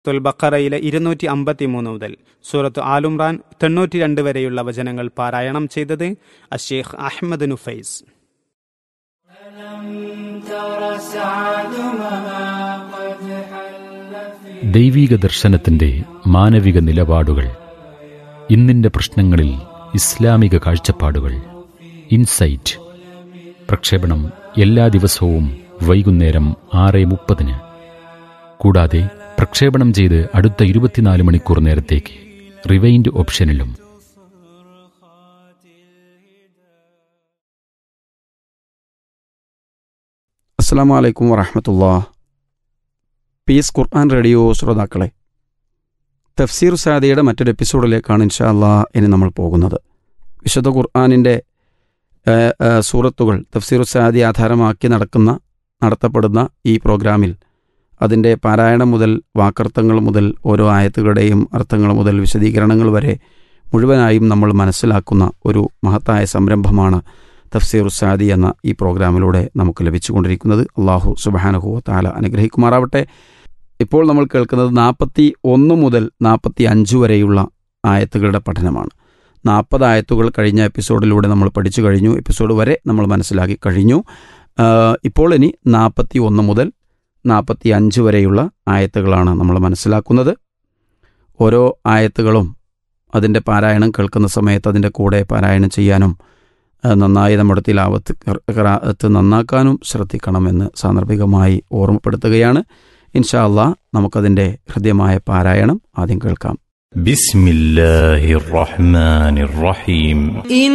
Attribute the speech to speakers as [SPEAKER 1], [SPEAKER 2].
[SPEAKER 1] തുൽ ബക്കറയിലെ ഇരുന്നൂറ്റി അമ്പത്തി മൂന്ന് മുതൽ സൂറത്ത് ആലുംറാൻ തൊണ്ണൂറ്റി രണ്ട് വരെയുള്ള വചനങ്ങൾ പാരായണം ചെയ്തത് അഷേഖ് അഹമ്മദ് നുഫൈസ്
[SPEAKER 2] ദൈവീക ദർശനത്തിന്റെ മാനവിക നിലപാടുകൾ ഇന്നിന്റെ പ്രശ്നങ്ങളിൽ ഇസ്ലാമിക കാഴ്ചപ്പാടുകൾ ഇൻസൈറ്റ് പ്രക്ഷേപണം എല്ലാ ദിവസവും വൈകുന്നേരം ആറ് മുപ്പതിന് കൂടാതെ പ്രക്ഷേപണം ചെയ്ത് അടുത്ത ഇരുപത്തിനാല് മണിക്കൂർ നേരത്തേക്ക് റിവൈൻഡ് ഓപ്ഷനിലും
[SPEAKER 3] അസ്സാം വലൈക്കും വറഹമത്തുള്ള പീസ് ഖുർആൻ റേഡിയോ ശ്രോതാക്കളെ തഫ്സീർ സാദിയുടെ മറ്റൊരു എപ്പിസോഡിലേക്കാണ് ഇൻഷാല്ല ഇനി നമ്മൾ പോകുന്നത് വിശുദ്ധ ഖുർആാനിൻ്റെ സൂറത്തുകൾ തഫ്സീർ സാദി ആധാരമാക്കി നടക്കുന്ന നടത്തപ്പെടുന്ന ഈ പ്രോഗ്രാമിൽ അതിൻ്റെ പാരായണം മുതൽ വാക്കർത്ഥങ്ങൾ മുതൽ ഓരോ ആയത്തുകളുടെയും അർത്ഥങ്ങൾ മുതൽ വിശദീകരണങ്ങൾ വരെ മുഴുവനായും നമ്മൾ മനസ്സിലാക്കുന്ന ഒരു മഹത്തായ സംരംഭമാണ് തഫ്സീർ സാദി എന്ന ഈ പ്രോഗ്രാമിലൂടെ നമുക്ക് ലഭിച്ചുകൊണ്ടിരിക്കുന്നത് അള്ളാഹു സുബാനഹു താല അനുഗ്രഹിക്കുമാറാവട്ടെ ഇപ്പോൾ നമ്മൾ കേൾക്കുന്നത് നാൽപ്പത്തി ഒന്ന് മുതൽ നാൽപ്പത്തി അഞ്ച് വരെയുള്ള ആയത്തുകളുടെ പഠനമാണ് നാൽപ്പത് ആയത്തുകൾ കഴിഞ്ഞ എപ്പിസോഡിലൂടെ നമ്മൾ പഠിച്ചു കഴിഞ്ഞു എപ്പിസോഡ് വരെ നമ്മൾ മനസ്സിലാക്കി കഴിഞ്ഞു ഇപ്പോൾ ഇനി നാൽപ്പത്തി ഒന്ന് മുതൽ നാൽപ്പത്തി അഞ്ച് വരെയുള്ള ആയത്തുകളാണ് നമ്മൾ മനസ്സിലാക്കുന്നത് ഓരോ ആയത്തുകളും അതിൻ്റെ പാരായണം കേൾക്കുന്ന സമയത്ത് അതിൻ്റെ കൂടെ പാരായണം ചെയ്യാനും നന്നായി നമ്മുടെ തിലാവത്ത് ഖറാഅത്ത് നന്നാക്കാനും ശ്രദ്ധിക്കണമെന്ന് സാന്ദർഭികമായി ഓർമ്മപ്പെടുത്തുകയാണ് ഇൻഷാ അള്ളാ നമുക്കതിൻ്റെ ഹൃദ്യമായ പാരായണം ആദ്യം കേൾക്കാം
[SPEAKER 4] بسم الله الرحمن الرحيم